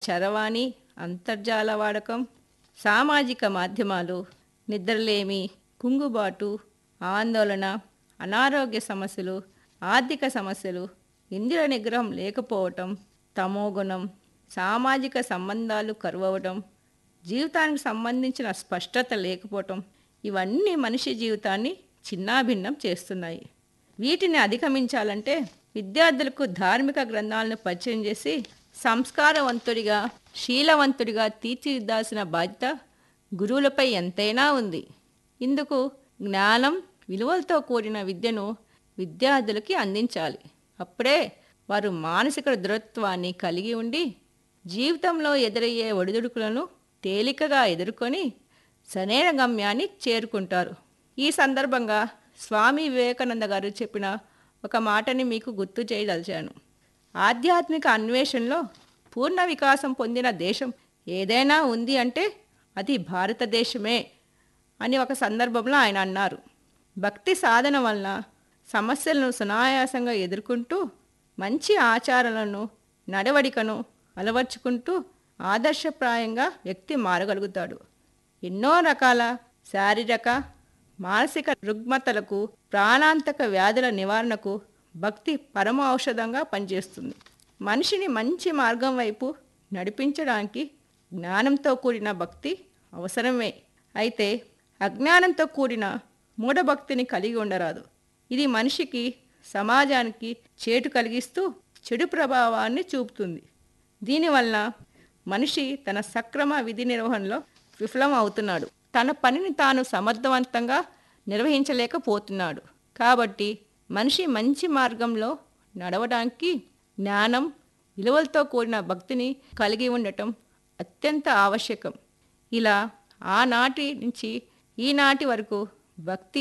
చరవాణి అంతర్జాల వాడకం సామాజిక మాధ్యమాలు నిద్రలేమి కుంగుబాటు ఆందోళన అనారోగ్య సమస్యలు ఆర్థిక సమస్యలు ఇంద్రియ నిగ్రహం లేకపోవటం తమోగుణం సామాజిక సంబంధాలు కరువవటం జీవితానికి సంబంధించిన స్పష్టత లేకపోవటం ఇవన్నీ మనిషి జీవితాన్ని చిన్నాభిన్నం చేస్తున్నాయి వీటిని అధిగమించాలంటే విద్యార్థులకు ధార్మిక గ్రంథాలను పరిచయం చేసి సంస్కారవంతుడిగా శీలవంతుడిగా తీర్చిదిద్దాల్సిన బాధ్యత గురువులపై ఎంతైనా ఉంది ఇందుకు జ్ఞానం విలువలతో కూడిన విద్యను విద్యార్థులకి అందించాలి అప్పుడే వారు మానసిక దృఢత్వాన్ని కలిగి ఉండి జీవితంలో ఎదురయ్యే ఒడిదుడుకులను తేలికగా ఎదుర్కొని సరైన గమ్యాన్ని చేరుకుంటారు ఈ సందర్భంగా స్వామి వివేకానంద గారు చెప్పిన ఒక మాటని మీకు గుర్తు చేయదలిచాను ఆధ్యాత్మిక అన్వేషణలో పూర్ణ వికాసం పొందిన దేశం ఏదైనా ఉంది అంటే అది భారతదేశమే అని ఒక సందర్భంలో ఆయన అన్నారు భక్తి సాధన వలన సమస్యలను సునాయాసంగా ఎదుర్కొంటూ మంచి ఆచారాలను నడవడికను అలవర్చుకుంటూ ఆదర్శప్రాయంగా వ్యక్తి మారగలుగుతాడు ఎన్నో రకాల శారీరక మానసిక రుగ్మతలకు ప్రాణాంతక వ్యాధుల నివారణకు భక్తి పరమ ఔషధంగా పనిచేస్తుంది మనిషిని మంచి మార్గం వైపు నడిపించడానికి జ్ఞానంతో కూడిన భక్తి అవసరమే అయితే అజ్ఞానంతో కూడిన మూఢభక్తిని కలిగి ఉండరాదు ఇది మనిషికి సమాజానికి చేటు కలిగిస్తూ చెడు ప్రభావాన్ని చూపుతుంది దీనివల్ల మనిషి తన సక్రమ విధి నిర్వహణలో విఫలం అవుతున్నాడు తన పనిని తాను సమర్థవంతంగా నిర్వహించలేకపోతున్నాడు కాబట్టి మనిషి మంచి మార్గంలో నడవడానికి జ్ఞానం విలువలతో కూడిన భక్తిని కలిగి ఉండటం అత్యంత ఆవశ్యకం ఇలా ఆనాటి నుంచి ఈనాటి వరకు భక్తి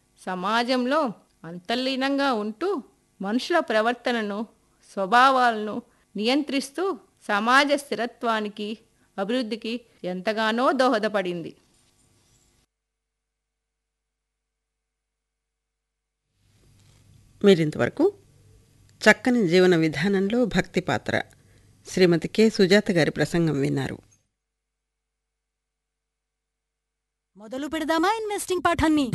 సమాజంలో అంతర్లీనంగా ఉంటూ మనుషుల ప్రవర్తనను స్వభావాలను నియంత్రిస్తూ సమాజ స్థిరత్వానికి అభివృద్ధికి ఎంతగానో దోహదపడింది మీరింతవరకు చక్కని జీవన విధానంలో భక్తి పాత్ర శ్రీమతి కె సుజాత గారి ప్రసంగం విన్నారు మొదలు పెడదామా ఇన్వెస్టింగ్ పాఠాన్ని